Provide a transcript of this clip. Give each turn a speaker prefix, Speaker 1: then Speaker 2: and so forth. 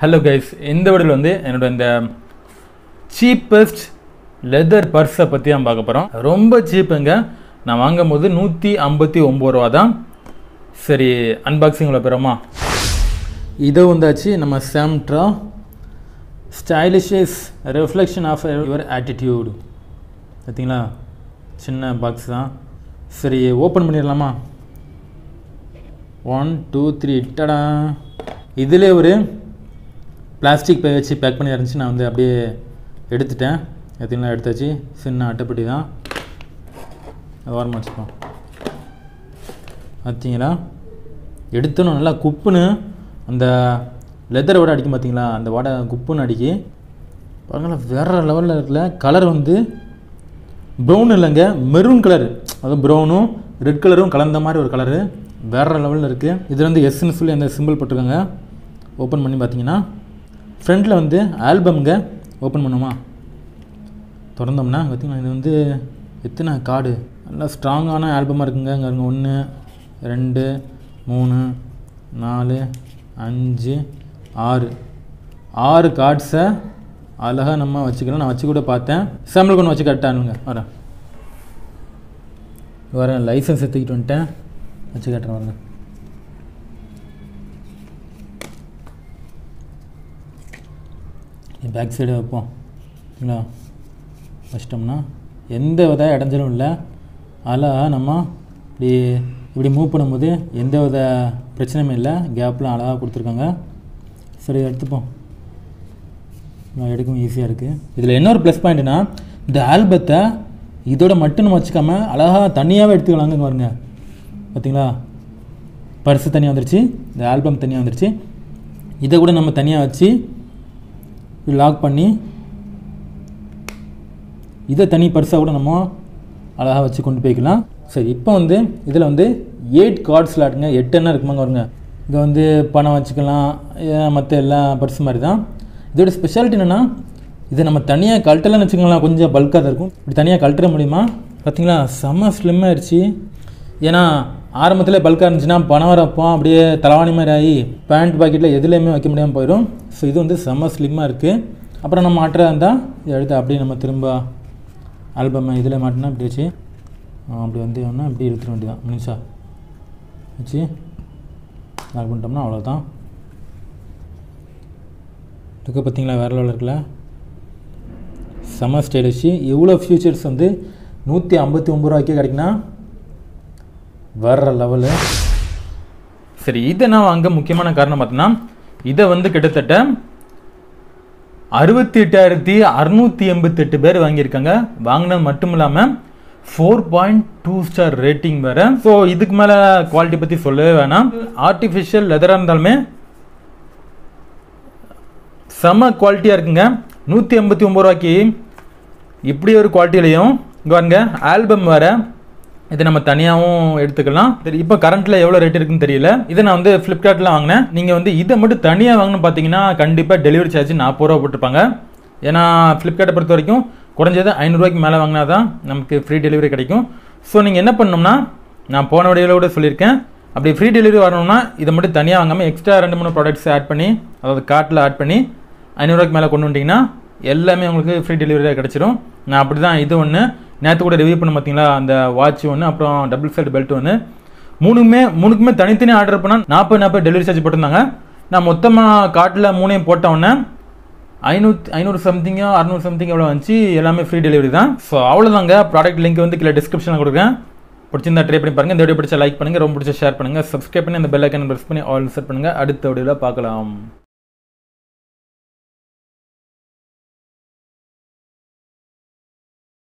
Speaker 1: hello guys இந்த வீடியோவில் வந்து என்னோட இந்த சீப்பஸ்ட் லெதர் பர்ஸை பற்றி நான் பார்க்க போகிறோம் ரொம்ப சீப்புங்க நான் வாங்கும் போது நூற்றி ஐம்பத்தி ஒம்பது ரூபா தான் சரி அன்பாக்சிங்கில் போகிறோமா இது வந்தாச்சு நம்ம சாம்ட்ரா stylish reflection of your attitude பார்த்தீங்களா சின்ன பாக்ஸ் தான் சரி ஓப்பன் பண்ணிடலாமா ஒன் டூ த்ரீ டடா இதிலே ஒரு பிளாஸ்டிக் பை வச்சு பேக் பண்ணி இருந்துச்சு நான் வந்து அப்படியே எடுத்துட்டேன் எத்தனை எடுத்தாச்சு சின்ன அட்டைப்பட்டி தான் அது ஓரமாக வச்சுப்போம் பார்த்தீங்களா எடுத்தோன்னு நல்லா குப்புன்னு அந்த லெதர் வடை அடிக்கும் பார்த்தீங்களா அந்த வடை குப்புன்னு அடிக்கி பாருங்களா வேறு லெவலில் இருக்குல்ல கலர் வந்து ப்ரௌன் இல்லைங்க மெரூன் கலர் அதுவும் ப்ரௌனும் ரெட் கலரும் கலந்த மாதிரி ஒரு கலரு வேறு லெவலில் இருக்குது இதில் வந்து எஸ்ன்னு சொல்லி அந்த சிம்பிள் போட்டிருக்காங்க ஓப்பன் பண்ணி பார்த்தீங்கன்னா ஃப்ரண்ட்டில் வந்து ஆல்பம்ங்க ஓப்பன் பண்ணுமா திறந்தோம்னா பார்த்தீங்கன்னா இது வந்து எத்தனை கார்டு நல்லா ஸ்ட்ராங்கான ஆல்பமாக இருக்குங்க இங்கே இருங்க ஒன்று ரெண்டு மூணு நாலு அஞ்சு ஆறு ஆறு கார்ட்ஸை அழகாக நம்ம வச்சுக்கலாம் நான் வச்சு கூட பார்த்தேன் சாம்பிள் கொண்டு வச்சு கரெக்டானுங்க வரேன் வரேன் லைசன்ஸ் எடுத்துக்கிட்டு வந்துட்டேன் வச்சு காட்டுறேன் வரேன் பேக் சைடு வைப்போம் சரிங்களா வச்சிட்டோம்னா எந்த வித இடைஞ்சலும் இல்லை அழகாக நம்ம இப்படி இப்படி மூவ் பண்ணும்போது எந்த வித பிரச்சனையும் இல்லை கேப்லாம் அழகாக கொடுத்துருக்காங்க சரி எடுத்துப்போம் நான் எடுக்கவும் ஈஸியாக இருக்குது இதில் இன்னொரு ப்ளஸ் பாயிண்ட்னா இந்த ஆல்பத்தை இதோட மட்டும் நம்ம வச்சுக்காம அழகாக தனியாகவே எடுத்துக்கலாங்க பாருங்க பார்த்தீங்களா பர்ஸு தனியாக வந்துருச்சு இந்த ஆல்பம் தனியாக வந்துருச்சு இதை கூட நம்ம தனியாக வச்சு லாக் பண்ணி இதை தனி பர்ஸாக கூட நம்ம அழகாக வச்சு கொண்டு போய்க்கலாம் சரி இப்போ வந்து இதில் வந்து எயிட் கார்ட்ஸ் ஸ்லாட்டுங்க எட்டு என்ன இருக்குமாங்க வருங்க இங்கே வந்து பணம் வச்சுக்கலாம் மற்ற எல்லா பர்ஸ் மாதிரி தான் இதோட ஸ்பெஷாலிட்டி என்னென்னா இதை நம்ம தனியாக கழட்டலன்னு வச்சுக்கலாம் கொஞ்சம் பல்காக தான் இருக்கும் இப்படி தனியாக கழட்ட முடியுமா பார்த்தீங்களா செம்ம ஸ்லிம் ஆயிடுச்சு ஏன்னா ஆரம்பத்தில் பல்காக இருந்துச்சுன்னா பணம் வரப்போ அப்படியே தலவாணி மாதிரி ஆகி பேண்ட் பாக்கெட்டில் எதுலேயுமே வைக்க முடியாமல் போயிடும் ஸோ இது வந்து செம்ம ஸ்லிம்மாக இருக்குது அப்புறம் நம்ம மாட்டுறா இருந்தால் இதை எடுத்து அப்படியே நம்ம திரும்ப ஆல்பம் இதில் மாட்டினா இப்படி வச்சு அப்படி வந்து ஒன்றா இப்படி இழுத்துட வேண்டியதான் முடிஞ்சா வச்சு லாக் பண்ணிட்டோம்னா அவ்வளோதான் இருக்க பார்த்தீங்களா வேறு லெவலில் இருக்குல்ல செம ஸ்டைலிஷ் எவ்வளோ ஃபியூச்சர்ஸ் வந்து நூற்றி ஐம்பத்தி ஒம்பது ரூபாய்க்கே கிடைக்குன்னா வேற லெவலு சரி இதை நான் வாங்க முக்கியமான காரணம் பார்த்தீங்கன்னா இதை வந்து கிட்டத்தட்ட அறுபத்தி எட்டாயிரத்தி அறுநூற்றி எண்பத்தெட்டு பேர் வாங்கியிருக்காங்க வாங்கினது மட்டும் இல்லாமல் four point two star rating வேறு ஸோ இதுக்கு மேலே குவாலிட்டி பற்றி சொல்லவே வேணாம் ஆர்டிஃபிஷியல் லெதராக இருந்தாலுமே செம குவாலிட்டியாக இருக்குங்க நூற்றி ஐம்பத்தி ஒம்பது ரூபாய்க்கு இப்படி ஒரு குவாலிட்டிலையும் இங்கே பாருங்க ஆல்பம் வேறு இதை நம்ம தனியாகவும் எடுத்துக்கலாம் சரி இப்போ கரண்ட்டில் எவ்வளோ ரேட் இருக்குன்னு தெரியல இதை நான் வந்து ஃப்ளிப்கார்ட்டில் வாங்கினேன் நீங்கள் வந்து இதை மட்டும் தனியாக வாங்கணும் பார்த்தீங்கன்னா கண்டிப்பாக டெலிவரி சார்ஜ் நாற்பது ரூபா போட்டிருப்பாங்க ஏன்னா ஃப்ளிப்கார்ட்டை பொறுத்த வரைக்கும் குறைஞ்சது ஐநூறுரூவாய்க்கு மேலே வாங்கினா தான் நமக்கு ஃப்ரீ டெலிவரி கிடைக்கும் ஸோ நீங்கள் என்ன பண்ணணும்னா நான் போன வழியில் கூட சொல்லியிருக்கேன் அப்படி ஃப்ரீ டெலிவரி வரணும்னா இதை மட்டும் தனியாக வாங்காமல் எக்ஸ்ட்ரா ரெண்டு மூணு ப்ராடக்ட்ஸ் ஆட் பண்ணி அதாவது கார்ட்டில் ஆட் பண்ணி ஐநூறுரூவாய்க்கு மேலே கொண்டு வந்தீங்கன்னா எல்லாமே உங்களுக்கு ஃப்ரீ டெலிவரியாக கிடச்சிரும் நான் அப்படி தான் இது ஒன்று நேற்று கூட ரிவ்யூ பண்ண பார்த்தீங்களா அந்த வாட்ச் ஒன்று அப்புறம் டபுள் சைடு பெல்ட் ஒன்று மூணுமே மூணுக்குமே தனித்தனி ஆர்டர் பண்ணால் நாற்பது நாற்பது டெலிவரி சார்ஜ் போட்டிருந்தாங்க நான் மொத்தமாக கார்ட்டில் மூணையும் போட்ட உடனே ஐநூற்றி ஐநூறு சம்திங்கோ அறநூறு சம்திங் எவ்வளோ வந்துச்சு எல்லாமே ஃப்ரீ டெலிவரி தான் ஸோ அவ்வளோதாங்க ப்ராடக்ட் லிங்க் வந்து கீழே டிஸ்கிரிப்ஷனில் கொடுக்குறேன் பிடிச்சிருந்தா ட்ரை பண்ணி பாருங்கள் இந்த வீடியோ பிடிச்சா லைக் பண்ணுங்கள் ரொம்ப பிடிச்ச ஷேர் பண்ணுங்கள் சப்ஸ்கிரைப் பண்ணி அந்த பெல் ஐக்கன் ப்ரெஸ் பண்ணி ஆல் செட் பண்ணுங்கள் அடுத்த வீடியோவில் பார்க்கலாம்